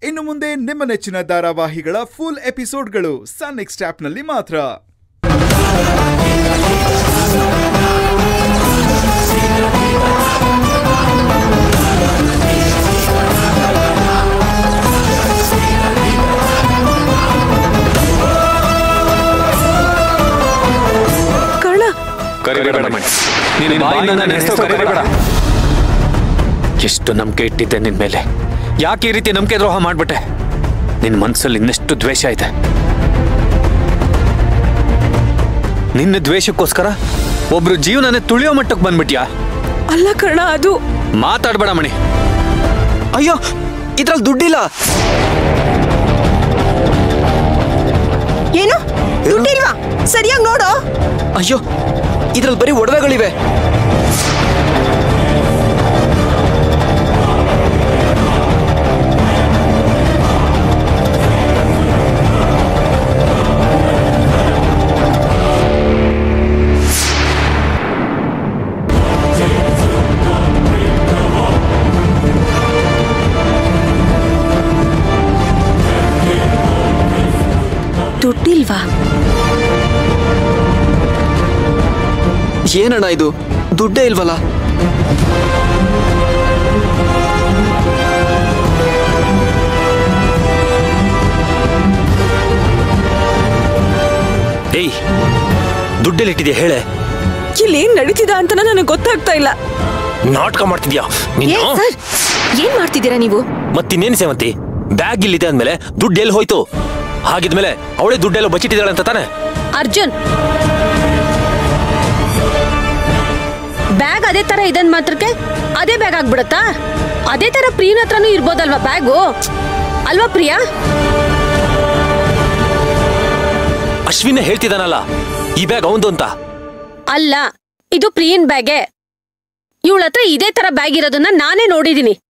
ಇನ್ನು ಮುಂದೆ ನಿಮ್ಮ ನೆಚ್ಚಿನ ಧಾರಾವಾಹಿಗಳ ಫುಲ್ ಎಪಿಸೋಡ್ಗಳು ಸನ್ ನೆಕ್ಸ್ಟ್ ಆಪ್ನಲ್ಲಿ ಮಾತ್ರ ಕರ್ಣ ಕರಿಬೇಡ ಮಣಿ ನಿನ್ನ ಬಾಯಿಂದ ನನ್ನ ಹೆಸರು ಕರಿಬೇಡ ಎಷ್ಟು ನಂಬಿಕೆ ಇಟ್ಟಿದ್ದೆ ನಿನ್ ಮೇಲೆ ಯಾಕೆ ಈ ರೀತಿ ನಂಬಿಕೆ ದ್ರೋಹ ಮಾಡ್ಬಿಟ್ಟೆ ನಿನ್ನ ಮನಸ್ಸಲ್ಲಿ ಇನ್ನೆಷ್ಟು ದ್ವೇಷ ಇದೆ ನಿನ್ನ ದ್ವೇಷಕ್ಕೋಸ್ಕರ ಒಬ್ರು ಜೀವನನೇ ತುಳಿಯೋ ಮಟ್ಟಕ್ಕೆ ಬಂದ್ಬಿಟ್ಯಾ ಅಲ್ಲ ಕರ್ಣ ಅದು ಮಾತಾಡ್ಬೇಡ ಮಣಿ ಅಯ್ಯೋ ಇದ್ರಲ್ಲಿ ದುಡ್ಡಿಲ್ಲ ಏನು ದುಡ್ಡಿಲ್ವಾ ಸರಿಯಾಗಿ ನೋಡು ಅಯ್ಯೋ ಇದ್ರಲ್ಲಿ ಬರೀ ಒಡವೆಗಳಿವೆ ದುಡ್ಡಿಲ್ವಾ ಏನಣ್ಣ ಇದು ದುಡ್ಡೇ ಇಲ್ವಲ್ಲ ಏಯ್ ದುಡ್ಡೆಲ್ಲಿಟ್ಟಿದ್ಯಾ ಹೇಳೆ ಇಲ್ಲಿ ಏನ್ ನಡೀತಿದ ಅಂತ ನನಗೆ ಗೊತ್ತಾಗ್ತಾ ಇಲ್ಲ ನಾಟಕ ಮಾಡ್ತಿದ್ಯಾ ಏ ನೀನು ಸರ್ ಏನ್ ಮಾಡ್ತಿದ್ದೀರಾ ನೀವು ಮತ್ತಿನ್ನೇನು ಸೇವಂತಿ ಬ್ಯಾಗ್ ಇಲ್ಲಿದೆ ಅಂದ್ಮೇಲೆ ದುಡ್ಡು ಎಲ್ಲಿ ಹೋಯ್ತು ಹಾಗಿದ್ಮೇಲೆ ಅವಳೇ ದುಡ್ಡೆಲ್ಲ ಬಚ್ಚಿಟ್ಟಿದ್ದಾಳೆ ಅಂತ ತಾನೆ ಅರ್ಜುನ್ ಬ್ಯಾಗ್ ಅದೇ ತರ ಇದನ್ ಮಾತ್ರಕ್ಕೆ ಅದೇ ಬ್ಯಾಗ್ ಆಗ್ಬಿಡತ್ತಾ ಅದೇ ತರ ಪ್ರಿಯನ ಹತ್ರನೂ ಇರ್ಬೋದಲ್ವಾ ಬ್ಯಾಗು ಅಲ್ವಾ ಪ್ರಿಯಾ ಅಶ್ವಿನೇ ಹೇಳ್ತಿದ್ದಾನಲ್ಲ ಈ ಬ್ಯಾಗ್ ಅವಂದು ಅಂತ ಅಲ್ಲ ಇದು ಪ್ರಿಯನ್ ಬ್ಯಾಗೆ ಇವಳ ಹತ್ರ ಇದೇ ತರ ಬ್ಯಾಗ್ ಇರೋದನ್ನ ನಾನೇ ನೋಡಿದೀನಿ